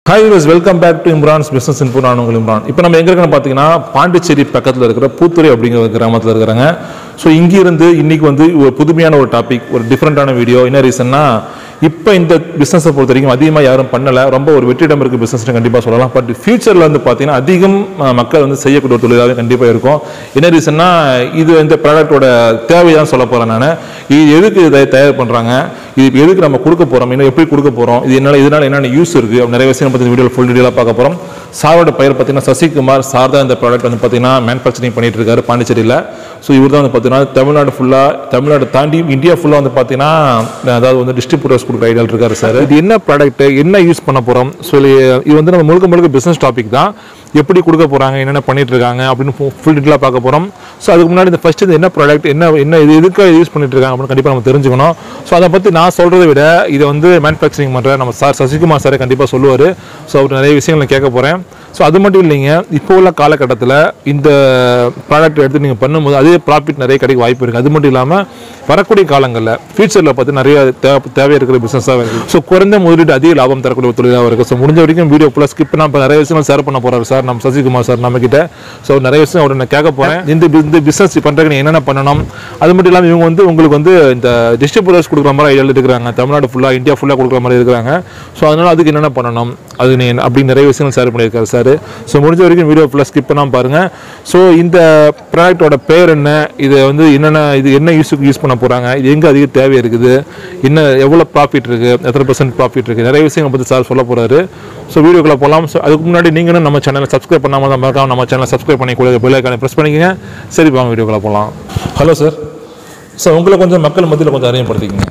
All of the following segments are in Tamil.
Hi viewers welcome back to Imran's business info நான் உங்கள் இம்ரான் இப்போ நம்ம எங்கே இருக்கோம்னு பார்த்தீங்கன்னா பாண்டிச்சேரி பக்கத்தில் இருக்கிற பூத்துறை அப்படிங்கிற ஒரு கிராமத்தில் இருக்கிறாங்க ஸோ இங்கிருந்து இன்னைக்கு வந்து ஒரு புதுமையான ஒரு டாபிக் ஒரு டிஃப்ரெண்ட்டான வீடியோ என்ன ரீசன்னா இப்போ இந்த பிஸ்னஸை பொறுத்த வரைக்கும் அதிகமாக யாரும் பண்ணலை ரொம்ப ஒரு வெற்றிடம் இருக்குது பிஸ்னஸ்னு கண்டிப்பாக சொல்லலாம் பட் ஃபியூச்சரில் வந்து பார்த்தீங்கன்னா அதிகம் அஹ், மக்கள் வந்து செய்யக்கூடிய ஒரு தொழிலாகவே கண்டிப்பாக இருக்கும் என்ன ரீசன்னா இது இந்த ப்ராடக்ட்டோட தேவைதான் சொல்ல போகிறேன் நான் இது எதுக்கு இதை தயார் பண்ணுறாங்க இது எதுக்கு நம்ம கொடுக்க போகிறோம் இன்னும் எப்படி கொடுக்க போகிறோம் இது என்னால் இதனால் என்னென்ன யூஸ் இருக்குது அப்படி நிறைய விஷயம் பற்றி வீடியோ ஃபுல் டீலாக பார்க்க போகிறோம் சாரோட பெயர் பார்த்தீங்கன்னா சசிகுமார் சார் தான் இந்த ப்ராடக்ட் வந்து பார்த்தீங்கன்னா மேனுஃபேக்சரிங் பண்ணிட்டு இருக்காரு பாண்டிச்சேரியில் ஸோ இவர் தான் வந்து பார்த்தீங்கன்னா தமிழ்நாடு ஃபுல்லாக தமிழ்நாடு தாண்டி இந்தியா ஃபுல்லாக வந்து பார்த்தீங்கன்னா அதாவது வந்து டிஸ்ட்ரிபியூட்டர்ஸ் கொடுக்குற ஐடியா இருக்காரு சார் இது என்ன ப்ராடக்ட் என்ன யூஸ் பண்ண போகிறோம் ஸோ இது வந்து நம்ம முழுக்க முழுக்க பிஸ்னஸ் டாபிக் தான் எப்படி கொடுக்க போகிறாங்க என்னென்ன பண்ணிட்டு இருக்காங்க அப்படின்னு ஃபுல் டீட்டெயிலாக பார்க்க போகிறோம் ஸோ அதுக்கு முன்னாடி இந்த ஃபர்ஸ்ட் இது என்ன ப்ராடக்ட் என்ன என்ன இது எதுக்காக யூஸ் பண்ணிட்டு இருக்காங்க அப்படின்னு கண்டிப்பாக நம்ம தெரிஞ்சுக்கணும் ஸோ அதை பற்றி நான் சொல்கிறத விட இதை வந்து மேனுஃபேக்சரிங் பண்ணுற நம்ம சார் சசிகுமார் சாரே கண்டிப்பாக சொல்லுவார் ஸோ அவர் நிறைய விஷயங்கள் நான் கேட்க போகிறேன் ஸோ அது மட்டும் இல்லைங்க இப்போ உள்ள காலகட்டத்தில் இந்த ப்ராடக்ட் எடுத்து நீங்கள் பண்ணும்போது அதே ப்ராஃபிட் நிறைய கிடைக்க வாய்ப்பு இருக்குது அது மட்டும் இல்லாமல் வரக்கூடிய காலங்களில் ஃபியூச்சரில் பார்த்து நிறைய தேவை தேவை இருக்கிற பிஸ்னஸாக இருக்குது ஸோ குறைந்த முதலீடு அதிக லாபம் தரக்கூடிய ஒரு தொழிலாக இருக்குது ஸோ முடிஞ்ச வரைக்கும் வீடியோ ஃபுல்லாக ஸ்கிப் பண்ணால் இப்போ நிறைய விஷயங்கள் ஷேர் பண்ண போகிறாரு சார் நம்ம சசிகுமார் சார் நம்ம கிட்ட ஸோ நிறைய விஷயம் அவரை நான் கேட்க போகிறேன் இந்த bu- இந்த பிஸ்னஸ் பண்ணுறதுக்கு நீ என்னென்ன பண்ணணும் அது மட்டும் இல்லாமல் இவங்க வந்து உங்களுக்கு வந்து இந்த டிஸ்ட்ரிபியூட்டர்ஸ் கொடுக்குற மாதிரி ஐடியா இருக்கிறாங்க தமிழ்நாடு ஃபுல்லாக இந்தியா ஃபுல்லாக கொடுக்குற மாதிரி இருக்கிறாங்க ஸோ அதனால் அதுக்கு என்னென்ன பண்ணணும் அது நீ அப்படி நிறைய விஷயங்கள் ஷேர் பண்ணியிருக்காரு சார் ஸோ முடிஞ்ச வரைக்கும் வீடியோ ஃபுல்லாக ஸ்கிப் பண்ணாமல் பாருங்கள் ஸோ இந்த ப்ராடக்ட்டோட பேர் என்ன இது வந்து என்னென்ன இது என்ன யூஸுக்கு யூஸ் பண்ண போகிறாங்க இது எங்கே அதிக தேவை இருக்குது என்ன எவ்வளோ ப்ராஃபிட் இருக்குது எத்தனை பர்சன்ட் ப்ராஃபிட் இருக்குது நிறைய விஷயங்கள் பற்றி சார் சொல்ல போகிறாரு ஸோ வீடியோக்குள்ள போகலாம் ஸோ அதுக்கு முன்னாடி நீங்களும் நம்ம சேனலை சப்ஸ்கிரைப் பண்ணாமல் தான் மறக்காம நம்ம சேனலை சப்ஸ்கிரைப் பண்ணி கூட பெல் ஐக்கானை ப்ரெஸ் பண்ணிக்கங்க சரி வாங்க வீடியோக்குள்ள போகலாம் ஹலோ சார் சார் உங்களை கொஞ்சம் மக்கள் மத்தியில் கொஞ்சம் அறிமுகப்படுத்திக்கங்க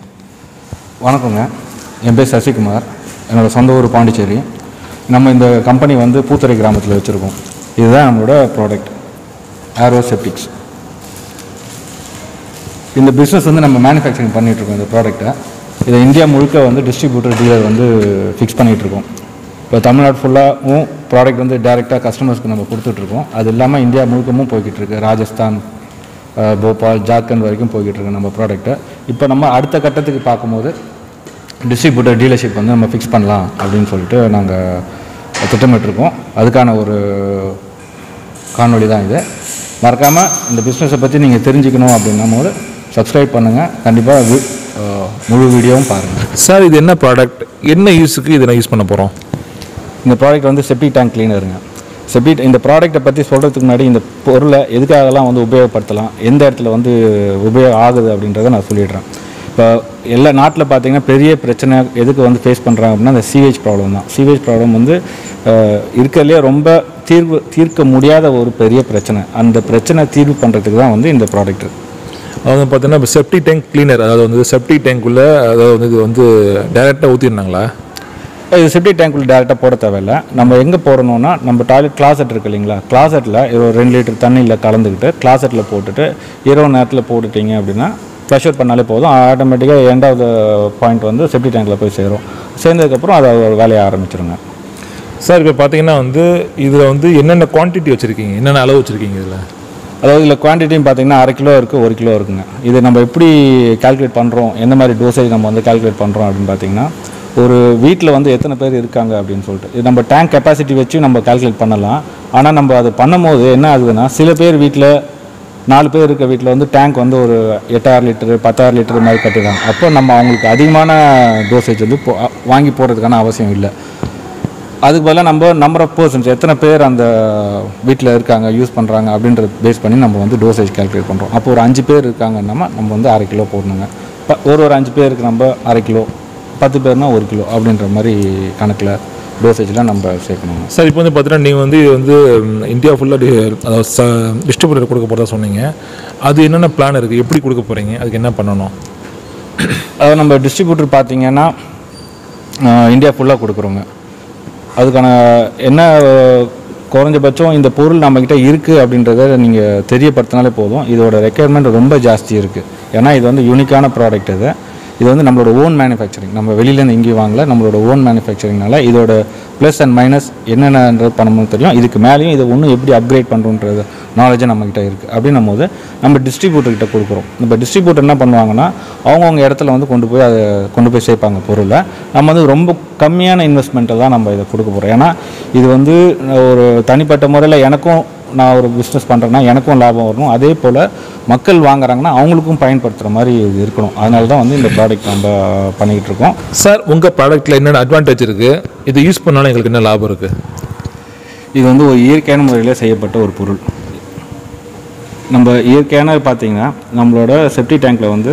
வணக்கங்க என் பேர் சசிகுமார் என்னோடய சொந்த ஊர் பாண்டிச்சேரி நம்ம இந்த கம்பெனி வந்து பூத்துறை கிராமத்தில் வச்சுருக்கோம் இதுதான் நம்மளோட ப்ராடக்ட் ஏரோ செப்டிக்ஸ் இந்த பிஸ்னஸ் வந்து நம்ம மேனுஃபேக்சரிங் பண்ணிகிட்ருக்கோம் இந்த ப்ராடக்ட்டை இதை இந்தியா முழுக்க வந்து டிஸ்ட்ரிபியூட்டர் டீலர் வந்து ஃபிக்ஸ் பண்ணிகிட்ருக்கோம் இப்போ தமிழ்நாடு ஃபுல்லாகவும் ப்ராடக்ட் வந்து டைரெக்டாக கஸ்டமர்ஸ்க்கு நம்ம கொடுத்துட்ருக்கோம் அது இல்லாமல் இந்தியா முழுக்கமும் போய்கிட்டு இருக்கு ராஜஸ்தான் அஹ், போபால் ஜார்க்கண்ட் வரைக்கும் போய்கிட்டு இருக்கு நம்ம ப்ராடக்ட்டை இப்போ நம்ம அடுத்த கட்டத்துக்கு பார்க்கும்போது டிஸ்ட்ரிபியூட்டர் டீலர்ஷிப் வந்து நம்ம ஃபிக்ஸ் பண்ணலாம் அப்படின்னு சொல்லிட்டு நாங்கள் திட்டமிட்டிருக்கோம் அதுக்கான ஒரு காணொளி தான் இது மறக்காமல் இந்த பிஸ்னஸை பற்றி நீங்கள் தெரிஞ்சுக்கணும் அப்படின்னும் போது சப்ஸ்கிரைப் பண்ணுங்கள் கண்டிப்பாக முழு வீடியோவும் பாருங்கள் சார் இது என்ன ப்ராடக்ட் என்ன யூஸுக்கு இதை நான் யூஸ் பண்ண போகிறோம் இந்த ப்ராடக்ட் வந்து செப்டிக் டேங்க் கிளீனருங்க செப்டிக் இந்த ப்ராடக்ட்டை பற்றி சொல்கிறதுக்கு முன்னாடி இந்த பொருளை எதுக்காகலாம் வந்து உபயோகப்படுத்தலாம் எந்த இடத்துல வந்து உபயோகம் ஆகுது அப்படின்றத நான் சொல்லிடுறேன் இப்போ எல்லா நாட்டில் பார்த்தீங்கன்னா பெரிய பிரச்சனை எதுக்கு வந்து ஃபேஸ் பண்ணுறாங்க அப்படின்னா அந்த சீவேஜ் ப்ராப்ளம் தான் சீவேஜ் ப்ராப்ளம் வந்து அஹ், இருக்கிறதுலே ரொம்ப தீர்வு தீர்க்க முடியாத ஒரு பெரிய பிரச்சனை அந்த பிரச்சனை தீர்வு பண்ணுறதுக்கு தான் வந்து இந்த ப்ராடக்ட் அதாவது பார்த்தீங்கன்னா இப்போ செப்டி டேங்க் கிளீனர் அதாவது வந்து செப்டி டேங்க்குள்ளே அதாவது வந்து இது வந்து டைரெக்டாக ஊற்றிருந்தாங்களா இது செப்டி டேங்க்குள்ள டேரெக்டாக போட தேவையில்ல நம்ம எங்கே போடணும்னா நம்ம டாய்லெட் கிளாசெட் இருக்கு இல்லைங்களா கிளாசெட்டில் ஒரு ரெண்டு லிட்டர் தண்ணியில் கலந்துக்கிட்டு கிளாசெட்டில் போட்டுட்டு இரவு நேரத்தில் போட்டுட்டீங்க அப்படின்னா ப்ரெஷர் பண்ணாலே போதும் ஆட்டோமேட்டிக்காக எண்டாவது பாயிண்ட் வந்து செப்டி டேங்க்கில் போய் சேரும் சேர்ந்ததுக்கப்புறம் அதை ஒரு வேலையை ஆரம்பிச்சிருங்க சார் இப்போ பார்த்தீங்கன்னா வந்து இதில் வந்து என்னென்ன குவான்டிட்டி வச்சுருக்கீங்க என்னென்ன அளவு வச்சுருக்கீங்க இதில் அதாவது இதில் குவான்டிட்டியும் பார்த்தீங்கன்னா அரை கிலோ இருக்குது ஒரு கிலோ இருக்குங்க இது நம்ம எப்படி கால்குலேட் பண்ணுறோம் எந்த மாதிரி டோசேஜ் நம்ம வந்து கால்குலேட் பண்ணுறோம் அப்படின்னு பார்த்தீங்கன்னா ஒரு வீட்டில் வந்து எத்தனை பேர் இருக்காங்க அப்படின்னு சொல்லிட்டு இது நம்ம டேங்க் கெப்பாசிட்டி வச்சு நம்ம கால்குலேட் பண்ணலாம் ஆனால் நம்ம அது பண்ணும்போது என்ன ஆகுதுன்னா சில பேர் வீட்டில் நாலு பேர் இருக்க வீட்டில் வந்து டேங்க் வந்து ஒரு எட்டாயிரம் லிட்டரு பத்தாயிரம் லிட்டரு மாதிரி கட்டிடுறாங்க அப்போ நம்ம அவங்களுக்கு அதிகமான டோசேஜ் வந்து போ- வாங்கி போடுறதுக்கான அவசியம் இல்லை அதுக்கு பதிலாக நம்ம நம்பர் ஆஃப் பர்சன்ஸ் எத்தனை பேர் அந்த வீட்டில் இருக்காங்க யூஸ் பண்ணுறாங்க அப்படின்றத பேஸ் பண்ணி நம்ம வந்து டோசேஜ் கால்குலேட் பண்ணுறோம் அப்போ ஒரு அஞ்சு பேர் இருக்காங்கன்னா நம்ம வந்து அரை கிலோ போடணுங்க ப- ஒரு ஒரு அஞ்சு பேருக்கு நம்ம அரை கிலோ பத்து பேர்னா ஒரு கிலோ அப்படின்ற மாதிரி கணக்கில் டோசேஜ்லாம் நம்ம சேர்க்கணுங்க சார் இப்போ வந்து பார்த்தீங்கன்னா நீங்கள் வந்து இது வந்து ம், இந்தியா ஃபுல்லாக அதாவது டிஸ்ட்ரிபியூட்டர் கொடுக்க போகிறதா சொன்னீங்க அது என்னென்ன பிளான் இருக்குது எப்படி கொடுக்க போகிறீங்க அதுக்கு என்ன பண்ணணும் அதாவது நம்ம டிஸ்ட்ரிபியூட்டர் பார்த்தீங்கன்னா அஹ், இந்தியா ஃபுல்லாக கொடுக்குறோங்க அதுக்கான என்ன அஹ், குறைஞ்சபட்சம் இந்த பொருள் நம்மக்கிட்ட இருக்குது அப்படின்றத நீங்கள் தெரியப்படுத்தினாலே போதும் இதோட ரெக்குயர்மெண்ட் ரொம்ப ஜாஸ்தி இருக்குது ஏன்னா இது வந்து யூனிக்கான ப்ராடக்ட் இது இது வந்து நம்மளோட ஓன் மேனுஃபேக்சரிங் நம்ம வெளியிலேருந்து எங்கேயும் வாங்கல நம்மளோட ஓன் மேனுஃபேக்சரிங்னால இதோட ப்ளஸ் அண்ட் மைனஸ் என்னென்னன்றது பண்ணணும்னு தெரியும் இதுக்கு மேலேயும் இதை இன்னும் எப்படி அப்கிரேட் பண்ணுறோன்றது நாலேஜும் நம்மக்கிட்ட இருக்குது அப்படின்னும் போது நம்ம டிஸ்ட்ரிபியூட்டர்கிட்ட கொடுக்குறோம் இப்போ டிஸ்ட்ரிபியூட்டர் என்ன பண்ணுவாங்கன்னா அவங்கவுங்க இடத்துல வந்து கொண்டு போய் அதை கொண்டு போய் சேர்ப்பாங்க பொருளை நம்ம வந்து ரொம்ப கம்மியான இன்வெஸ்ட்மெண்ட்டை தான் நம்ம இதை கொடுக்க போகிறோம் ஏன்னா இது வந்து ஒரு தனிப்பட்ட முறையில் எனக்கும் நான் ஒரு பிஸ்னஸ் பண்ணுறேன்னா எனக்கும் லாபம் வரணும் அதே போல் மக்கள் வாங்குறாங்கன்னா அவங்களுக்கும் பயன்படுத்துகிற மாதிரி இது இருக்கணும் அதனால தான் வந்து இந்த ப்ராடக்ட் நம்ம பண்ணிக்கிட்டு இருக்கோம் சார் உங்கள் ப்ராடக்ட்டில் என்னென்ன அட்வான்டேஜ் இருக்குது இதை யூஸ் பண்ணாலும் எங்களுக்கு என்ன லாபம் இருக்குது இது வந்து ஒரு இயற்கையான முறையில் செய்யப்பட்ட ஒரு பொருள் நம்ம இயற்கையான பார்த்தீங்கன்னா நம்மளோட செப்டி டேங்க்கில் வந்து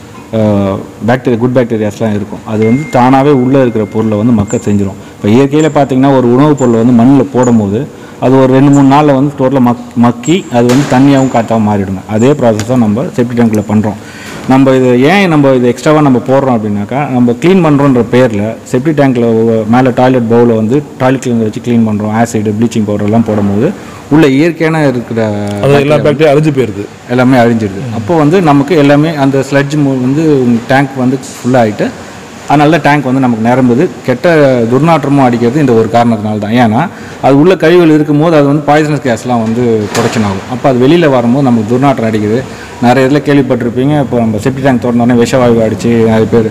பாக்டீரியா குட் பாக்டீரியாஸ்லாம் இருக்கும் அது வந்து தானாகவே உள்ளே இருக்கிற பொருளை வந்து மக்க செஞ்சிடும் இப்போ இயற்கையில் பார்த்தீங்கன்னா ஒரு உணவுப் பொருளை வந்து மண்ணில் போடும்போது அது ஒரு ரெண்டு மூணு நாளில் வந்து டோட்டலாக மக் மக்கி அது வந்து தண்ணியாகவும் காற்றாகவும் மாறிடுங்க அதே ப்ராசஸ் தான் நம்ம செப்டி டேங்க்கில் பண்ணுறோம் நம்ம இது ஏன் நம்ம இது எக்ஸ்ட்ராவாக நம்ம போடுறோம் அப்படின்னாக்கா நம்ம க்ளீன் பண்ணுறோன்ற பேரில் செப்டி டேங்க்கில் மேலே டாய்லெட் பவுலில் வந்து டாய்லெட் கிளீனர் வச்சு க்ளீன் பண்ணுறோம் ஆசிட் ப்ளீச்சிங் பவுடர்லாம் போடும்போது உள்ள இயற்கையான இருக்கிற அது எல்லா பாக்டீரியா அழிஞ்சு போயிருது எல்லாமே அழிஞ்சிடுது அப்போ வந்து நமக்கு எல்லாமே அந்த ஸ்லட்ஜ் வந்து டேங்க் வந்து ஃபுல்லாகிட்டு அதனால டேங்க் வந்து நமக்கு நிரம்புது கெட்ட துர்நாற்றமும் அடிக்கிறது இந்த ஒரு காரணத்தினால தான் ஏன்னா அது உள்ள கழிவுகள் இருக்கும்போது அது வந்து பாய்சனஸ் கேஸ்லாம் வந்து ப்ரொடக்ஷன் ஆகும் அப்போ அது வெளியில் வரும்போது நமக்கு துர்நாற்றம் அடிக்குது நிறைய இதில் கேள்விப்பட்டிருப்பீங்க இப்போ நம்ம செப்டி டேங்க் திறந்தோடனே விஷவாயு அடித்து நிறைய பேர்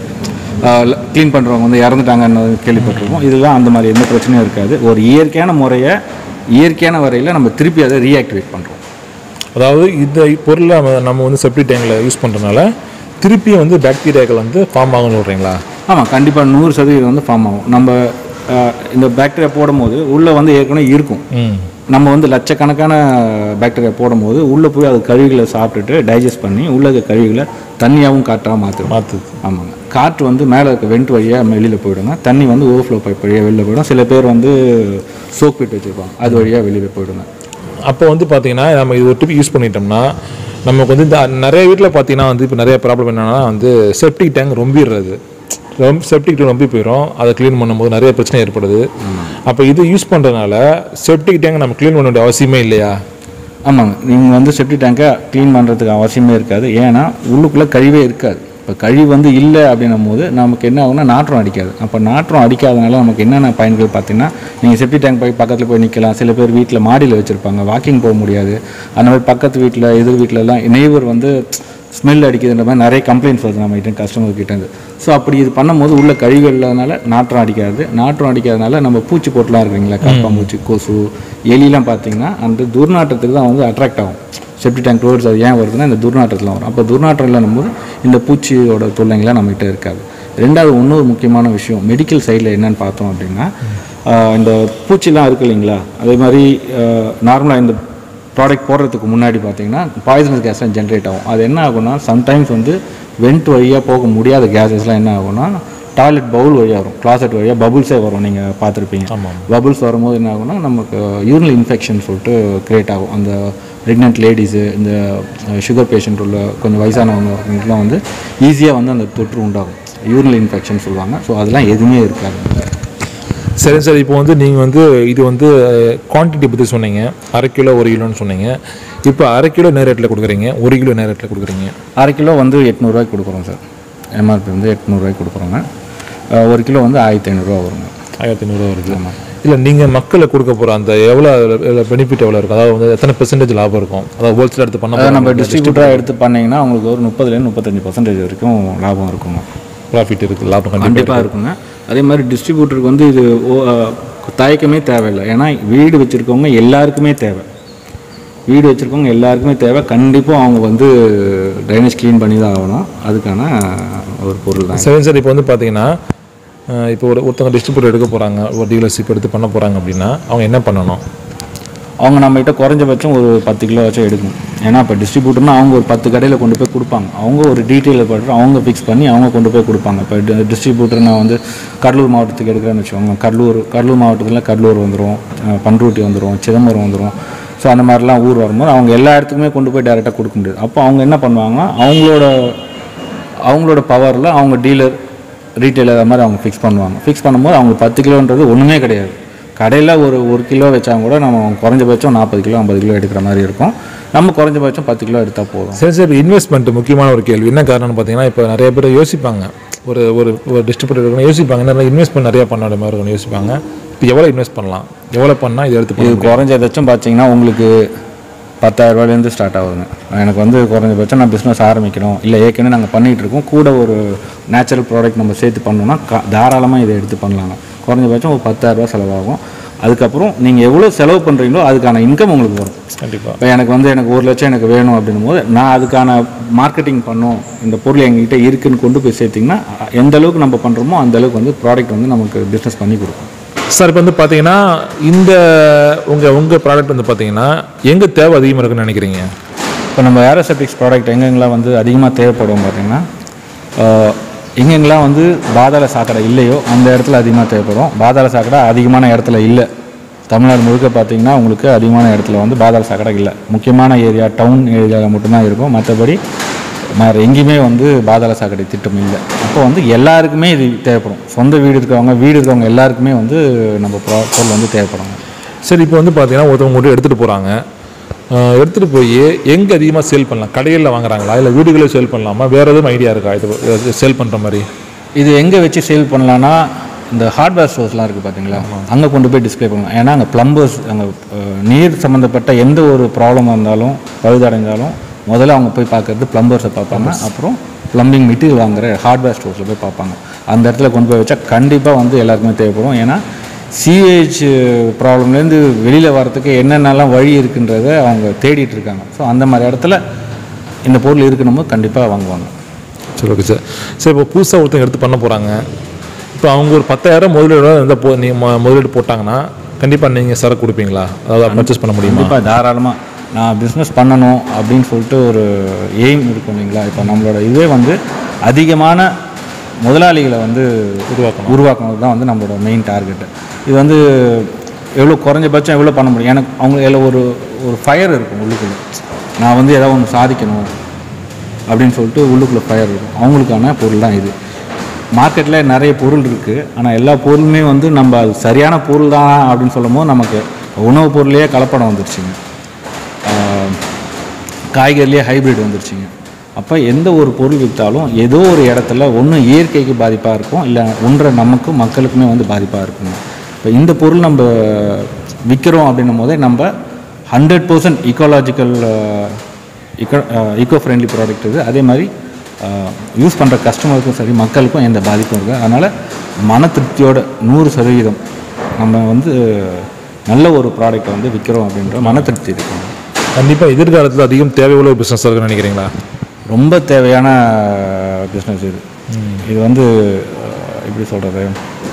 க்ளீன் பண்ணுறவங்க வந்து இறந்துட்டாங்கன்னு கேள்விப்பட்டிருப்போம் இதெல்லாம் அந்த மாதிரி எந்த பிரச்சனையும் இருக்காது ஒரு இயற்கையான முறையை இயற்கையான வரையில் நம்ம திருப்பி அதை ரீஆக்டிவேட் பண்ணுறோம் அதாவது இந்த பொருளை நம்ம நம்ம வந்து செப்டி டேங்கில் யூஸ் பண்ணுறதுனால திருப்பியும் வந்து பாக்டீரியாக்கள் வந்து ஃபார்ம் ஆகும்னு சொல்கிறீங்களா ஆமாம் கண்டிப்பாக நூறு சதவீதம் வந்து ஃபார்ம் ஆகும் நம்ம அஹ், இந்த பாக்டீரியா போடும்போது உள்ளே வந்து ஏற்கனவே இருக்கும் ம் நம்ம வந்து லட்சக்கணக்கான பாக்டீரியா போடும்போது உள்ளே போய் அது கழிவுகளை சாப்பிட்டுட்டு டைஜஸ்ட் பண்ணி உள்ள இருக்க கழிவுகளை தண்ணியாகவும் காற்றாக மாற்றிடும் மாற்றுது ஆமாங்க காற்று வந்து மேலே இருக்க வெண்ட் வழியாக வெளியில் போயிடுங்க தண்ணி வந்து ஓவர்ஃப்ளோ பைப் வழியாக வெளியில் போயிடும் சில பேர் வந்து சோப் பிட் வச்சுருப்பாங்க அது வழியாக வெளியில் போயிடுங்க அப்போ வந்து பார்த்தீங்கன்னா நம்ம இது ஒரு டிப் யூஸ் பண்ணிட்டோம்னா நமக்கு வந்து இந்த நிறைய வீட்டில் பார்த்தீங்கன்னா வந்து இப்போ நிறைய ப்ராப்ளம் என்னன்னா வந்து செப்டிக் டேங்க் ரொம்பிடுறது ரொம்ப செப்டிக் டேங்க் ரொம்பி போயிடும் அதை க்ளீன் பண்ணும்போது நிறைய பிரச்சனை ஏற்படுது அப்போ இது யூஸ் பண்ணுறதுனால செப்டிக் டேங்க் நம்ம க்ளீன் பண்ண வேண்டிய அவசியமே இல்லையா ஆமாங்க நீங்கள் வந்து செப்டி டேங்கை க்ளீன் பண்ணுறதுக்கு அவசியமே இருக்காது ஏன்னா உள்ளுக்குள்ளே கழிவே இருக்காது இப்போ கழிவு வந்து இல்லை அப்படின்னும் போது நமக்கு என்ன ஆகும்னா நாற்றம் அடிக்காது அப்போ நாற்றம் அடிக்காதனால நமக்கு என்னென்ன பயன்கள் பார்த்தீங்கன்னா நீங்கள் செப்டி டேங்க் போய் பக்கத்தில் போய் நிற்கலாம் சில பேர் வீட்டில் மாடியில் வச்சுருப்பாங்க வாக்கிங் போக முடியாது அந்த மாதிரி பக்கத்து வீட்டில் எதிர் வீட்டிலலாம் நெய்வர் வந்து ஸ்மெல் அடிக்குதுன்ற மாதிரி நிறைய கம்ப்ளைண்ட்ஸ் வருது நம்ம கிட்ட கஸ்டமர் கிட்டேருந்து ஸோ அப்படி இது பண்ணும்போது உள்ள கழிவுகள் இல்லாதனால நாற்றம் அடிக்காது நாற்றம் அடிக்காதனால நம்ம பூச்சி போட்டுலாம் இருக்குங்களா கப்பாம்பூச்சி கொசு எலிலாம் பார்த்தீங்கன்னா அந்த துர்நாற்றத்துக்கு தான் வந்து அட்ராக்ட் ஆகும் செப்டி டேங்க் ரோட்ஸ் அது ஏன் வருதுன்னா இந்த துர்நாற்றத்தில் வரும் அப்போ துர்நாற்றம் இல்லைன்னும் போது இந்த பூச்சியோட தொல்லைங்களாம் நம்மகிட்ட இருக்காது ரெண்டாவது இன்னொரு முக்கியமான விஷயம் மெடிக்கல் சைடில் என்னன்னு பார்த்தோம் அப்படின்னா ஆஹ் இந்த பூச்சிலாம் இருக்கு இல்லைங்களா அதே மாதிரி நார்மலாக இந்த ப்ராடக்ட் போடுறதுக்கு முன்னாடி பார்த்தீங்கன்னா பாய்சனஸ் கேஸ்லாம் ஜென்ரேட் ஆகும் அது என்ன ஆகும்னா சம்டைம்ஸ் வந்து வெண்ட் வழியாக போக முடியாத கேஸஸ்லாம் என்ன ஆகும்னா டாய்லெட் பவுல் வழியாக வரும் கிளாசெட் வழியாக பபுள்ஸே வரும் நீங்கள் பார்த்துருப்பீங்க ஆமாம். பபுள்ஸ் வரும்போது என்ன ஆகும்னா நமக்கு யூரினல் இன்ஃபெக்ஷன் சொல்லிட்டு கிரியேட் ஆகும் அந்த ப்ரெக்னென்ட் லேடிஸு இந்த சுகர் பேஷண்ட் உள்ள கொஞ்சம் வயசானவங்களுக்குலாம் வந்து ஈஸியாக வந்து அந்த தொற்று உண்டாகும் யூரினல் இன்ஃபெக்ஷன் சொல்லுவாங்க ஸோ அதெல்லாம் எதுவுமே இருக்காது சரி சார் இப்போ வந்து நீங்கள் வந்து இது வந்து குவான்டிட்டி பற்றி சொன்னீங்க அரை கிலோ ஒரு கிலோன்னு சொன்னீங்க இப்போ அரை கிலோ நேர ரேட்டில் கொடுக்குறீங்க ஒரு கிலோ நேர ரேட்டில் கொடுக்குறீங்க அரை கிலோ வந்து எட்நூறுரூவாய்க்கு கொடுக்குறோம் சார் எம்ஆர்பி வந்து எட்நூறுரூவாய்க்கு கொடுக்குறோங்க அஹ் ஒரு கிலோ வந்து ஆயிரத்தி ஐநூறுரூவா வருங்க ஆயிரத்தி ஐநூறுரூவா வருது இல்லை நீங்கள் மக்களுக்கு கொடுக்க போகிற அந்த எவ்வளோ பெனிஃபிட் எவ்வளோ இருக்கும் அதாவது வந்து எத்தனை பெர்சன்டேஜ் லாபம் இருக்கும் அதாவது ஹோல்சேல் எடுத்து பண்ண அதை நம்ம டிஸ்ட்ரிபியூட்டராக எடுத்து பண்ணிங்கன்னா அவங்களுக்கு ஒரு முப்பதுலேருந்து முப்பத்தஞ்சு பர்சன்டேஜ் வரைக்கும் லாபம் இருக்குங்க ப்ராஃபிட் இருக்குது லாபம் கண்டிப்பாக கண்டிப்பாக இருக்குங்க அதே மாதிரி டிஸ்ட்ரிபியூட்டருக்கு வந்து இது ஓ- அஹ் தயக்கமே தேவையில்லை ஏன்னா வீடு வச்சுருக்கவங்க எல்லாருக்குமே தேவை வீடு வச்சுருக்கவங்க எல்லாருக்குமே தேவை கண்டிப்பாக அவங்க வந்து ட்ரைனேஜ் க்ளீன் பண்ணி தான் ஆகணும் அதுக்கான ஒரு பொருள் தான் சரி சார் இப்போ வந்து பார்த்தீங்கன்னா அஹ் இப்போ ஒரு ஒருத்தவங்க டிஸ்ட்ரிபியூட்டர் எடுக்க போகிறாங்க ஒரு டீலர்ஷிப் எடுத்து பண்ண போகிறாங்க அப்படின்னா அவங்க என்ன பண்ணணும் அவங்க நம்மகிட்ட குறைஞ்சபட்சம் ஒரு பத்து கிலோ வச்சும் எடுக்கணும் ஏன்னா இப்போ டிஸ்ட்ரிபியூட்டர்னா அவங்க ஒரு பத்து கடையில் கொண்டு போய் கொடுப்பாங்க அவங்க ஒரு டீட்டெயிலை போட்டு அவங்க ஃபிக்ஸ் பண்ணி அவங்க கொண்டு போய் கொடுப்பாங்க இப்போ டிஸ்ட்ரிபியூட்டர் நான் வந்து கடலூர் மாவட்டத்துக்கு எடுக்கிறேன்னு வச்சுக்கோங்க கடலூர் கடலூர் மாவட்டத்தில் கடலூர் வந்துடும் பண்ருட்டி வந்துடும் சிதம்பரம் வந்துடும் ஸோ அந்த மாதிரிலாம் ஊர் வரும்போது அவங்க எல்லா இடத்துக்குமே கொண்டு போய் டேரெக்டாக கொடுக்க முடியாது அப்போ அவங்க என்ன பண்ணுவாங்கன்னா அவங்களோட அவங்களோட பவரில் அவங்க டீலர் ரீட்டைலர் அது மாதிரி அவங்க ஃபிக்ஸ் பண்ணுவாங்க ஃபிக்ஸ் பண்ணும்போது அவங்க பத்து கிலோன்றது ஒன்றுமே கிடையாது கடையில் ஒரு ஒரு கிலோ வச்சா கூட நம்ம குறைஞ்சபட்சம் நாற்பது கிலோ ஐம்பது கிலோ எடுக்கிற மாதிரி இருக்கும் நம்ம குறைஞ்சபட்சம் பத்து கிலோ எடுத்தால் போதும் சரி சார் இன்வெஸ்ட்மெண்ட் முக்கியமான ஒரு கேள்வி என்ன காரணம்னு பார்த்தீங்கன்னா இப்போ நிறைய பேர் யோசிப்பாங்க ஒரு ஒரு ஒரு டிஸ்ட்ரிபியூட்டர் இருக்கணும் யோசிப்பாங்க என்ன இன்வெஸ்ட்மெண்ட் நிறைய பண்ண மாதிரி இருக்கும்னு யோசிப்பாங்க இப்போ எவ்வளோ இன்வெஸ்ட் பண்ணலாம் எவ்வளோ பண்ணால் இது எடுத்து இது பண்ணலாம் குறைஞ்சபட்சம் பார்த்தீங்கன்னா உங்களுக்கு பத்தாயிரம் ரூபாயிலேருந்து ஸ்டார்ட் ஆகுதுங்க எனக்கு வந்து குறைஞ்சபட்சம் நான் பிஸ்னஸ் ஆரம்பிக்கணும் இல்லை ஏற்கனவே நாங்கள் பண்ணிகிட்டு இருக்கோம் கூட ஒரு நேச்சுரல் ப்ராடக்ட் நம்ம சேர்த்து பண்ணோம்னா கா தாராளமாக இதை எடுத்து பண்ணலாங்க குறைஞ்சபட்சம் ஒரு பத்தாயிரரூபா செலவாகும் அதுக்கப்புறம் நீங்கள் எவ்வளோ செலவு பண்ணுறீங்களோ அதுக்கான இன்கம் உங்களுக்கு வரும் கண்டிப்பாக இப்போ எனக்கு வந்து எனக்கு ஒரு லட்சம் எனக்கு வேணும் அப்படின்னும் போது நான் அதுக்கான மார்க்கெட்டிங் பண்ணோம் இந்த பொருள் எங்ககிட்ட இருக்குன்னு கொண்டு போய் சேர்த்திங்கன்னா எந்த அளவுக்கு நம்ம பண்ணுறோமோ அந்த அளவுக்கு வந்து ப்ராடக்ட் வந்து நமக்கு பிஸ்னஸ் பண்ணி கொடுக்கும் சார் இப்போ வந்து பார்த்தீங்கன்னா இந்த உங்கள் உங்கள் ப்ராடக்ட் வந்து பார்த்தீங்கன்னா எங்கே தேவை அதிகமாக இருக்குன்னு நினைக்கிறீங்க இப்போ நம்ம ஏரோசெப்டிக்ஸ் ப்ராடக்ட் எங்கெங்கெல்லாம் வந்து அதிகமாக தேவைப்படும் பார்த்தீங்கன்னா ஆஹ், எங்கெங்கெல்லாம் வந்து பாதாள சாக்கடை இல்லையோ அந்த இடத்துல அதிகமாக தேவைப்படும் பாதாள சாக்கடை அதிகமான இடத்துல இல்லை தமிழ்நாடு முழுக்க பார்த்தீங்கன்னா உங்களுக்கு அதிகமான இடத்துல வந்து பாதாள சாக்கடை இல்லை முக்கியமான ஏரியா டவுன் ஏரியாவில் மட்டும்தான் இருக்கும் மற்றபடி வேறு எங்கேயுமே வந்து பாதாள சாக்கடை திட்டம் இல்லை அப்போ வந்து எல்லாருக்குமே இது தேவைப்படும் சொந்த வீடு இருக்கவங்க வீடு இருக்கவங்க எல்லாருக்குமே வந்து நம்ம பொ- பொருள் வந்து தேவைப்படும் சரி இப்போ வந்து பார்த்தீங்கன்னா ஒருத்தவங்க கூட எடுத்துகிட்டு போகிறாங்க எடுத்துகிட்டு போய் எங்கே அதிகமாக சேல் பண்ணலாம் கடைகளில் வாங்குறாங்களா இல்லை வீடுகளில் சேல் பண்ணலாமா வேறு எதுவும் ஐடியா இருக்கா இது சேல் பண்ணுற மாதிரி இது எங்கே வச்சு சேல் பண்ணலான்னா இந்த ஹார்ட்வேர் ஸ்டோர்ஸ்லாம் இருக்குது பார்த்தீங்களா அங்கே கொண்டு போய் டிஸ்ப்ளே பண்ணலாம் ஏன்னா அங்கே ப்ளம்பர்ஸ் அங்கே நீர் சம்மந்தப்பட்ட எந்த ஒரு ப்ராப்ளமாக இருந்தாலும் பழுதடைந்தாலும் முதல்ல அவங்க போய் பார்க்கறது ப்ளம்பர்ஸை பார்ப்பாங்க அப்புறம் ப்ளம்பிங் மெட்டீரியல் வாங்குற ஹார்ட்வேர் ஸ்டோர்ஸில் போய் பார்ப்பாங்க அந்த இடத்துல கொண்டு போய் வச்சா கண்டிப்பாக வந்து எல்லாருக்குமே தேவைப்படும் ஏன்னா சிஏஹெச் ப்ராப்ளம்லேருந்து வெளியில் வரத்துக்கு என்னென்னலாம் வழி இருக்குன்றத அவங்க தேடிட்டு இருக்காங்க ஸோ அந்த மாதிரி இடத்துல இந்த பொருள் இருக்கணும் கண்டிப்பாக வாங்குவாங்க சரி ஓகே சார் சரி இப்போ புதுசாக ஒருத்தங்க எடுத்து பண்ண போகிறாங்க இப்போ அவங்க ஒரு பத்தாயிரம் முதலீடு இந்த போ நீங்கள் மொ- முதலீடு போட்டாங்கன்னா கண்டிப்பாக நீங்கள் சரக்கு கொடுப்பீங்களா அதாவது பர்ச்சேஸ் பண்ண முடியுமா கண்டிப்பாக தாராளமாக நான் பிஸ்னஸ் பண்ணணும் அப்படின்னு சொல்லிட்டு ஒரு எய்ம் இருக்கும் இல்லைங்களா இப்போ நம்மளோட இதுவே வந்து அதிகமான முதலாளிகளை வந்து உருவாக்கணும். உருவாக்கணும் தான் வந்து நம்மளோட மெயின் டார்கெட்டு இது வந்து எவ்வளோ குறைஞ்சபட்சம் எவ்வளோ பண்ண முடியும் எனக்கு அவங்க இதில் ஒரு ஒரு ஃபயர் இருக்கும் உள்ளுக்குள்ளே நான் வந்து ஏதாவது ஒன்று சாதிக்கணும் அப்படின்னு சொல்லிட்டு உள்ளுக்குள்ளே ஃபயர் இருக்கும் அவங்களுக்கான பொருள் தான் இது மார்க்கெட்டில் நிறைய பொருள் இருக்குது ஆனால் எல்லா பொருளுமே வந்து நம்ம அது சரியான பொருள் தான் அப்படின்னு சொல்லும் போது நமக்கு உணவுப் பொருளையே கலப்படம் வந்துருச்சுங்க ஆஹ், காய்கறிலேயே ஹைபிரிட் வந்துருச்சுங்க அப்போ எந்த ஒரு பொருள் விற்றாலும் ஏதோ ஒரு இடத்துல ஒன்று இயற்கைக்கு பாதிப்பாக இருக்கும் இல்லை ஒன்றை நமக்கும் மக்களுக்குமே வந்து பாதிப்பாக இருக்குங்க இப்போ இந்த பொருள் நம்ம விற்கிறோம் அப்படின்னும் போதே நம்ம hundred percent ecological eco eco friendly product இது அதே மாதிரி யூஸ் பண்ணுற கஸ்டமருக்கும் சரி மக்களுக்கும் எந்த பாதிப்பும் இருக்குது அதனால் மன திருப்தியோட நூறு சதவீதம் நம்ம வந்து நல்ல ஒரு ப்ராடக்ட்டை வந்து விற்கிறோம் அப்படின்ற மன திருப்தி இருக்குங்க கண்டிப்பாக எதிர்காலத்தில் அதிகம் தேவை உள்ள பிஸ்னஸ் இருக்குன்னு நினைக்கிறீங்களா ரொம்ப தேவையான பிஸ்னஸ் இது இது வந்து அஹ், எப்படி சொல்கிறது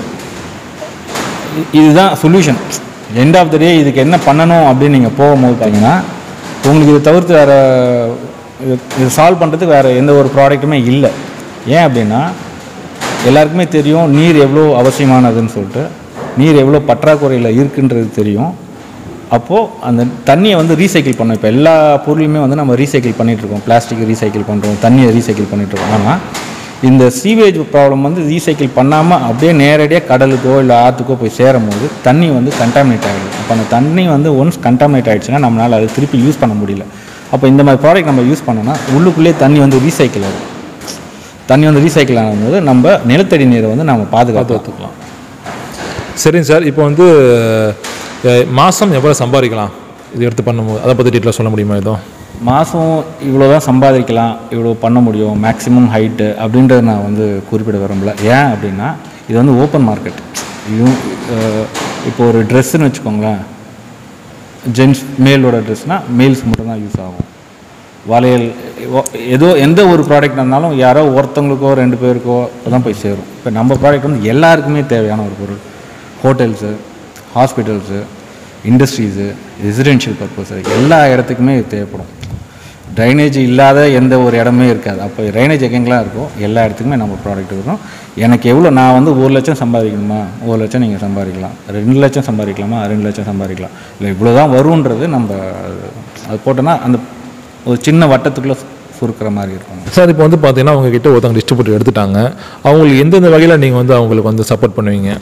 இதுதான் solution end of the day இதுக்கு என்ன பண்ணணும் அப்படின்னு நீங்கள் போகும்போது பார்த்தீங்கன்னா உங்களுக்கு இதை தவிர்த்து வேறு இது இது சால்வ் பண்ணுறதுக்கு வேறு எந்த ஒரு ப்ராடக்ட்டுமே இல்லை ஏன் அப்படின்னா எல்லாருக்குமே தெரியும் நீர் எவ்வளோ அவசியமானதுன்னு சொல்லிட்டு நீர் எவ்வளோ பற்றாக்குறையில் இருக்குன்றது தெரியும் அப்போது அந்த தண்ணியை வந்து ரீசைக்கிள் பண்ணோம் இப்போ எல்லா பொருளையுமே வந்து நம்ம ரீசைக்கிள் பண்ணிட்டு இருக்கோம் பிளாஸ்டிக் ரீசைக்கிள் பண்ணுறோம் தண்ணியை ரீசைக்கிள் பண்ணிட்டு இருக்கோம் ஆனால் இந்த சீவேஜ் ப்ராப்ளம் வந்து ரீசைக்கிள் பண்ணாமல் அப்படியே நேரடியாக கடலுக்கோ இல்லை ஆற்றுக்கோ போய் சேரும் போது தண்ணி வந்து கண்டாமினேட் ஆகிடுது அப்போ அந்த தண்ணி வந்து ஒன்ஸ் கண்டாமினேட் ஆகிடுச்சுன்னா நம்மளால் அது திருப்பி யூஸ் பண்ண முடியல அப்போ இந்த மாதிரி ப்ராடக்ட் நம்ம யூஸ் பண்ணோன்னா உள்ளுக்குள்ளேயே தண்ணி வந்து ரீசைக்கிள் ஆகும் தண்ணி வந்து ரீசைக்கிள் ஆகும்போது நம்ம நிலத்தடி நீரை வந்து நம்ம பாதுகாத்து பார்த்துக்கலாம் சரிங்க சார் இப்போ வந்து அஹ், மாசம் எவ்வளோ சம்பாதிக்கலாம் இது எடுத்து பண்ணும்போது அதை பற்றி டீட்டெயிலாக சொல்ல முடியுமா எதுவும் மாதம் இவ்வளோ தான் சம்பாதிக்கலாம் இவ்வளோ பண்ண முடியும் மேக்ஸிமம் ஹைட்டு அப்படின்றத நான் வந்து குறிப்பிட விரும்பல ஏன் அப்படின்னா இது வந்து ஓப்பன் மார்க்கெட் இதுவும் அஹ், இப்போ ஒரு ட்ரெஸ்ஸுன்னு வச்சுக்கோங்களேன் ஜென்ஸ் மேலோட ட்ரெஸ்னால் மேல்ஸ் மட்டும் தான் யூஸ் ஆகும் வளையல் ஓ- ஏதோ எந்த ஒரு ப்ராடக்ட் இருந்தாலும் யாரோ ஒருத்தவங்களுக்கோ ரெண்டு பேருக்கோ தான் போய் சேரும் இப்போ நம்ம ப்ராடக்ட் வந்து எல்லாருக்குமே தேவையான ஒரு பொருள் hotels hospitals industries residential purpose எல்லா இடத்துக்குமே இது தேவைப்படும் ட்ரைனேஜ் இல்லாத எந்த ஒரு இடமே இருக்காது அப்போ ட்ரைனேஜ் எங்கெங்கெல்லாம் இருக்கோ எல்லா இடத்துக்குமே நம்ம ப்ராடக்ட் இருக்கும் எனக்கு எவ்வளோ நான் வந்து ஒரு லட்சம் சம்பாதிக்கணுமா ஒரு லட்சம் நீங்கள் சம்பாதிக்கலாம் ரெண்டு லட்சம் சம்பாதிக்கலாமா ரெண்டு லட்சம் சம்பாதிக்கலாம் இல்லை இவ்வளோ தான் வருன்றது நம்ம அது போட்டோன்னா அந்த ஒரு சின்ன வட்டத்துக்குள்ளே சுருக்கிற மாதிரி இருக்கும் சார் இப்போ வந்து பார்த்தீங்கன்னா உங்ககிட்ட ஒருத்தவங்க டிஸ்ட்ரிபியூட்டர் எடுத்துட்டாங்க அவங்களுக்கு எந்தெந்த வகையில் நீங்கள் வந்து அவங்களுக்கு வந்து சப்போர்ட் பண்ணுவீங்க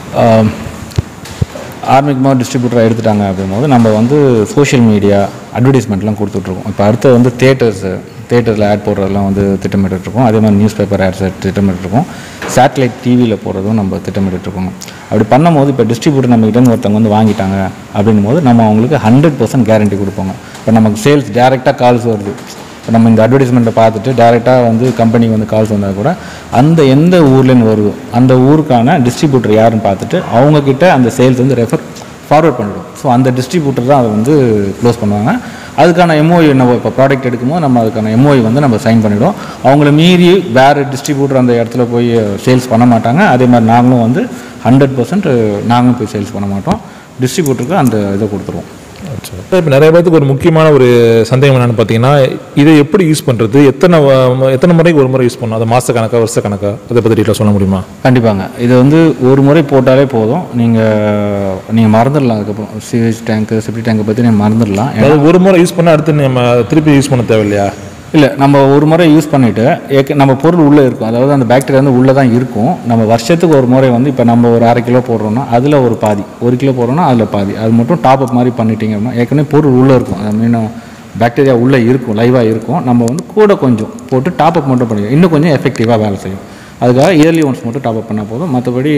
ஆர்மிக்குமா டிஸ்ட்ரிபியூட்டராக எடுத்துட்டாங்க அப்படிங்கும்போது நம்ம வந்து சோஷியல் மீடியா அட்வர்டைஸ்மெண்ட்லாம் கொடுத்துட்ருக்கோம் இப்போ அடுத்து வந்து தேட்டர்ஸு தேட்டரில் ஆட் போடுறதெல்லாம் வந்து திட்டமிட்டுருக்கோம் அதே மாதிரி நியூஸ் பேப்பர் ஆட்ஸ் திட்டமிட்டுருக்கோம் சேட்டலைட் டிவியில் போடுறதும் நம்ம திட்டமிட்டுருக்கோம் அப்படி பண்ணும்போது இப்போ டிஸ்ட்ரிபியூட்டர் நம்ம கிட்ட ஒருத்தவங்க வந்து வாங்கிட்டாங்க அப்படின்னும் போது நம்ம அவங்களுக்கு ஹண்ட்ரட் பர்சன்ட் கேரண்டி கொடுப்போங்க இப்போ நமக்கு சேல்ஸ் டேரெக்டாக கால்ஸ் வருது இப்போ நம்ம இந்த அட்வர்டைஸ்மெண்ட்டை பார்த்துட்டு டேரெக்டாக வந்து கம்பெனிக்கு வந்து கால்ஸ் வந்தால் கூட அந்த எந்த ஊர்லேருந்து வருதோ அந்த ஊருக்கான டிஸ்ட்ரிபியூட்டர் யாருன்னு பார்த்துட்டு அவங்கக்கிட்ட அந்த சேல்ஸ் வந்து ரெஃபர் ஃபார்வர்ட் பண்ணிவிடும் ஸோ அந்த டிஸ்ட்ரிபியூட்டர் தான் அதை வந்து க்ளோஸ் பண்ணுவாங்க அதுக்கான எம்ஓஐ நம்ம இப்போ ப்ராடக்ட் எடுக்கும்போது நம்ம அதுக்கான எம்ஓஐ வந்து நம்ம சைன் பண்ணிவிடுவோம் அவங்கள மீறி வேறு டிஸ்ட்ரிபியூட்டர் அந்த இடத்துல போய் சேல்ஸ் பண்ண மாட்டாங்க அதே மாதிரி நாங்களும் வந்து ஹண்ட்ரட் பர்சன்ட் நாங்களும் போய் சேல்ஸ் பண்ண மாட்டோம் டிஸ்ட்ரிபியூட்டருக்கு அந்த இதை கொடுத்துருவோம் இப்போ நிறைய பேருக்கு ஒரு முக்கியமான ஒரு சந்தேகம் என்னன்னு பார்த்தீங்கன்னா இதை எப்படி யூஸ் பண்ணுறது எத்தனை வ- எத்தனை முறைக்கு ஒரு முறை யூஸ் பண்ணணும் அது மாத கணக்கா வருஷ கணக்கா அதை பற்றி டீட்டெயில் சொல்ல முடியுமா கண்டிப்பாங்க இது வந்து ஒரு முறை போட்டாலே போதும் நீங்கள் நீங்கள் மறந்துடலாம் அதுக்கப்புறம் சிவேஜ் டேங்க்கு செப்டி டேங்கை பற்றி நீங்கள் மறந்துடலாம் ஏன்னா அதாவது ஒரு முறை யூஸ் பண்ணால் அடுத்து நம்ம திருப்பி யூஸ் பண்ண தேவையில்லையா இல்லை நம்ம ஒரு முறை யூஸ் பண்ணிவிட்டு ஏற்க நம்ம பொருள் உள்ளே இருக்கும் அதாவது அந்த பாக்டீரியா வந்து உள்ளே தான் இருக்கும் நம்ம வருஷத்துக்கு ஒரு முறை வந்து இப்போ நம்ம ஒரு அரை கிலோ போடுறோம்னா அதில் ஒரு பாதி ஒரு கிலோ போடுறோம்னா அதில் பாதி அது மட்டும் டாப் அப் மாதிரி பண்ணிட்டீங்க அப்படின்னா ஏற்கனவே பொருள் உள்ளே இருக்கும் அது மீன் பாக்டீரியா உள்ளே இருக்கும் லைவாக இருக்கும் நம்ம வந்து கூட கொஞ்சம் போட்டு டாப் அப் மட்டும் பண்ணிக்கலாம் இன்னும் கொஞ்சம் எஃபெக்டிவாக வேலை செய்யும் அதுக்காக இயர்லி ஒன்ஸ் மட்டும் டாப் அப் பண்ணால் போதும் மற்றபடி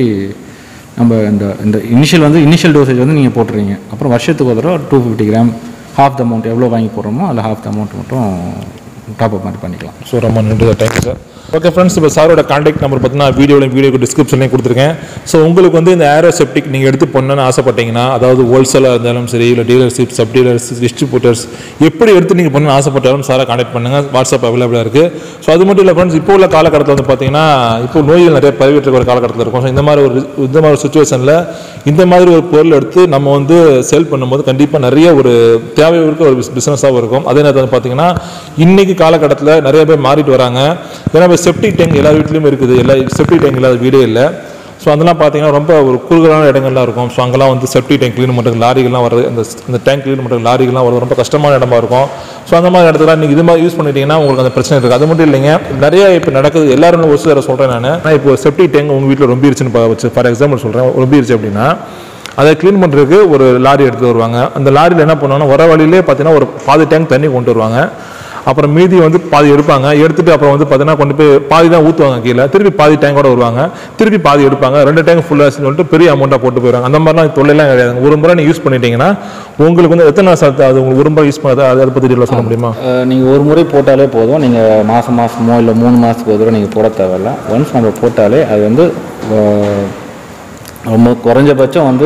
நம்ம இந்த இந்த இனிஷியல் வந்து இனிஷியல் டோசேஜ் வந்து நீங்கள் போட்டுறீங்க அப்புறம் வருஷத்துக்கு ஒரு தடவை two fifty gram half the amount எவ்வளோ வாங்கி போடுறோமோ அதில் ஹாஃப் த அமௌண்ட் மட்டும் டாப் அப் மாதிரி பண்ணிக்கலாம் ஸோ ரொம்ப நன்றி தேங்க்யூ சார் ஓகே ஃப்ரெண்ட்ஸ் இப்போ சாரோட கான்டாக்ட் நம்பர் பார்த்தீங்கன்னா வீடியோவில் வீடியோக்கு டிஸ்கிரிப்ஷன்லேயும் கொடுத்துருக்கேன் ஸோ உங்களுக்கு வந்து இந்த ஏரோ செப்டிக் நீங்கள் எடுத்து பண்ணணும்னு ஆசைப்பட்டீங்கன்னா அதாவது ஹோல்சேலாக இருந்தாலும் சரி இல்லை டீலர்ஷிப் சப் டீலர்ஸ் டிஸ்ட்ரிபியூட்டர்ஸ் எப்படி எடுத்து நீங்கள் பண்ணணும்னு ஆசைப்பட்டாலும் சாரை கான்டாக்ட் பண்ணுங்கள் வாட்ஸ்அப் அவைலபிளாக இருக்குது ஸோ அது மட்டும் இல்லை ஃப்ரெண்ட்ஸ் இப்போ உள்ள காலகட்டத்தில் வந்து பார்த்தீங்கன்னா இப்போ நோய்கள் நிறைய பரவிட்டு இருக்கிற காலகட்டத்தில் இருக்கும் ஸோ இந்த மாதிரி ஒரு இந்த மாதிரி ஒரு சுச்சுவேஷனில் இந்த மாதிரி ஒரு பொருள் எடுத்து நம்ம வந்து சேல் பண்ணும்போது கண்டிப்பாக நிறைய ஒரு தேவை இருக்க ஒரு பிஸ்னஸாகவும் இருக்கும் அதே நேரத்தில் வந்து பார்த்தீங்கன்னா இன்னைக்கு காலகட்டத்தில் நிறைய பேர் மாறிட்டு வராங்க ஏன்னா இப்போ செப்டிக் டேங்க் எல்லா வீட்லேயும் இருக்குது எல்லா செப்டிக் டேங்க் இல்லாத வீடே இல்லை ஸோ அதெல்லாம் பார்த்தீங்கன்னா ரொம்ப ஒரு குறுகலான இடங்கள்லாம் இருக்கும் ஸோ அங்கெல்லாம் வந்து செப்டி டேங்க் க்ளீன் பண்ணுறது லாரிகள்லாம் வர்றது அந்த அந்த டேங்க் க்ளீன் பண்ணுறது லாரிகள்லாம் வர்றது ரொம்ப கஷ்டமான இடமா இருக்கும் ஸோ அந்த மாதிரி இடத்துல நீங்கள் இது மாதிரி யூஸ் பண்ணிட்டீங்கன்னா உங்களுக்கு அந்த பிரச்சனை இருக்குது அது மட்டும் இல்லைங்க நிறைய இப்போ நடக்குது எல்லாரும் ஒரு சிலரை சொல்கிறேன் நான் ஆனால் இப்போ செப்டி டேங்க் உங்கள் வீட்டில் ரொம்பிருச்சுன்னு பா- வச்சு ஃபார் எக்ஸாம்பிள் சொல்கிறேன் ரொம்பிருச்சு அப்படின்னா அதை க்ளீன் பண்ணுறதுக்கு ஒரு லாரி எடுத்து வருவாங்க அந்த லாரியில் என்ன பண்ணுவாங்கன்னா வர வழியிலே பார்த்தீங்கன்னா ஒரு பாதி டேங்க் தண்ணி கொண்டு வருவாங்க அப்புறம் மீதி வந்து பாதி எடுப்பாங்க எடுத்துட்டு அப்புறம் வந்து பார்த்தீங்கன்னா கொண்டு போய் பாதி தான் ஊற்றுவாங்க கீழே திருப்பி பாதி டேங்கோட வருவாங்க திருப்பி பாதி எடுப்பாங்க ரெண்டு டேங்க் ஃபுல்லாக சொல்லிட்டு பெரிய அமௌண்ட்டாக போட்டு போயிடுவாங்க அந்த மாதிரிலாம் தொல்லைலாம் கிடையாது ஒரு முறை நீங்கள் யூஸ் பண்ணிட்டீங்கன்னா உங்களுக்கு வந்து எத்தனை நாள் சார் அது உங்களுக்கு ஒரு முறை யூஸ் பண்ணாத அதை பற்றி டீட்டெயிலாக சொல்ல முடியுமா நீங்கள் ஒரு முறை போட்டாலே போதும் நீங்கள் மாதம் மாதமோ இல்லை மூணு மாதத்துக்கு ஒரு தடவை நீங்கள் போட தேவையில்ல ஒன்ஸ் நம்ம போட்டாலே அது வந்து அஹ், ரொம்ப குறைஞ்சபட்சம் வந்து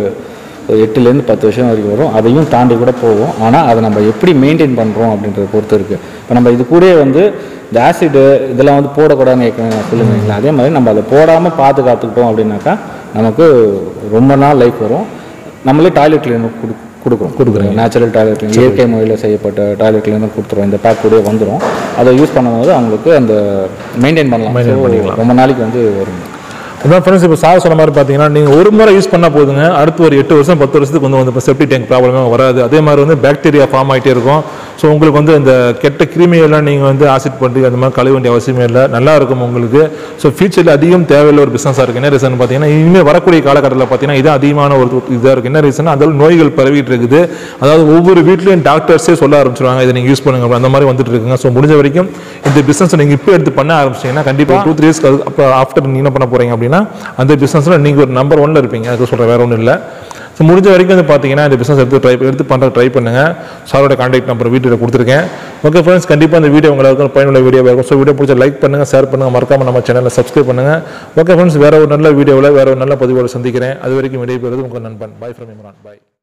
ஒரு எட்டுலேருந்து பத்து வருஷம் வரைக்கும் வரும் அதையும் தாண்டி கூட போகும் ஆனால் அதை நம்ம எப்படி மெயின்டைன் பண்ணுறோம் அப்படின்றத பொறுத்து இருக்குது இப்போ நம்ம இது கூடயே வந்து இந்த ஆசிடு இதெல்லாம் வந்து போடக்கூடாதுன்னு ஏற்கனவே நான் சொல்லுவீங்களா அதே மாதிரி நம்ம அதை போடாமல் பாதுகாத்துக்கிட்டோம் அப்படின்னாக்கா நமக்கு ரொம்ப நாள் லைஃப் வரும் நம்மளே டாய்லெட் கிளீனர் கொடு கொடுக்குறோம் கொடுக்குறோம் நேச்சுரல் டாய்லெட் கிளீனர் இயற்கை முறையில் செய்யப்பட்ட டாய்லெட் கிளீனர் கொடுத்துருவோம் இந்த பேக் கூட வந்துடும் அதை யூஸ் பண்ணும்போது அவங்களுக்கு அந்த மெயின்டைன் பண்ணலாம் So, ரொம்ப நாளைக்கு வந்து வரும் அதான் ஃப்ரெண்ட்ஸ் இப்போ சார் சொன்ன மாதிரி பார்த்தீங்கன்னா நீங்கள் ஒரு முறை யூஸ் பண்ணால் போதுங்க அடுத்து ஒரு எட்டு வருஷம் பத்து வருஷத்துக்கு வந்து வந்து இப்போ செப்டி டேங்க் ப்ராப்ளமே வராது அதே மாதிரி வந்து பாக்டீரியா ஃபார்ம் ஆகிட்டே இருக்கும் ஸோ உங்களுக்கு வந்து இந்த கெட்ட கிருமியெல்லாம் நீங்கள் வந்து ஆசிட் பண்ணி அந்த மாதிரி கழுவ வேண்டிய அவசியமே இல்லை நல்லா இருக்கும் உங்களுக்கு ஸோ ஃபியூச்சரில் அதிகம் தேவையில்ல ஒரு பிஸ்னஸாக இருக்குது என்ன ரீசன் பார்த்தீங்கன்னா இனிமேல் வரக்கூடிய காலகட்டத்தில் பார்த்தீங்கன்னா இது அதிகமான ஒரு இதாக இருக்குது என்ன ரீசன் அதில் நோய்கள் பரவிட்டு இருக்குது அதாவது ஒவ்வொரு வீட்லையும் டாக்டர்ஸே சொல்ல ஆரம்பிச்சிருவாங்க இதை நீங்கள் யூஸ் பண்ணுங்க அப்படி அந்த மாதிரி வந்துட்டு இருக்குங்க ஸோ முடிஞ்ச வரைக்கும் இந்த பிஸ்னஸ் நீங்கள் இப்போ எடுத்து பண்ண ஆரம்பிச்சிங்கன்னா கண்டிப்பாக டூ த்ரீ இயர்ஸ்க்கு அப்போ ஆஃப்டர் நீங்கள் என்ன பண்ண போகிறீங்க அப்படின்னா அந்த பிஸ்னஸில் நீங்கள் ஒரு நம்பர் ஒன்ல இருப்பீங்க அதுக்கு சொல்கிறேன் வேற ஒன்றும் இல்லை ஸோ முடிஞ்ச வரைக்கும் வந்து பார்த்தீங்கன்னா இந்த பிஸ்னஸ் எடுத்து ட்ரை எடுத்து பண்ணுற ட்ரை பண்ணுங்கள் சாரோட கான்டாக்ட் நம்பர் வீட்டில் கொடுத்துருக்கேன் ஓகே ஃப்ரெண்ட்ஸ் கண்டிப்பாக இந்த வீடியோ உங்களுக்கு பயனுள்ள வீடியோவாக இருக்கும் ஸோ வீடியோ பிடிச்ச லைக் பண்ணுங்கள் ஷேர் பண்ணுங்கள் மறக்காம நம்ம சேனலை சப்ஸ்கிரைப் பண்ணுங்கள் ஓகே ஃப்ரெண்ட்ஸ் வேற ஒரு நல்ல வீடியோவில் வேற ஒரு நல்ல பதிவோட சந்திக்கிறேன் அது வரைக்கும் விடைபெறுவது உங்கள் நண்பன் பை ஃப்ரம் இம்ரான் பை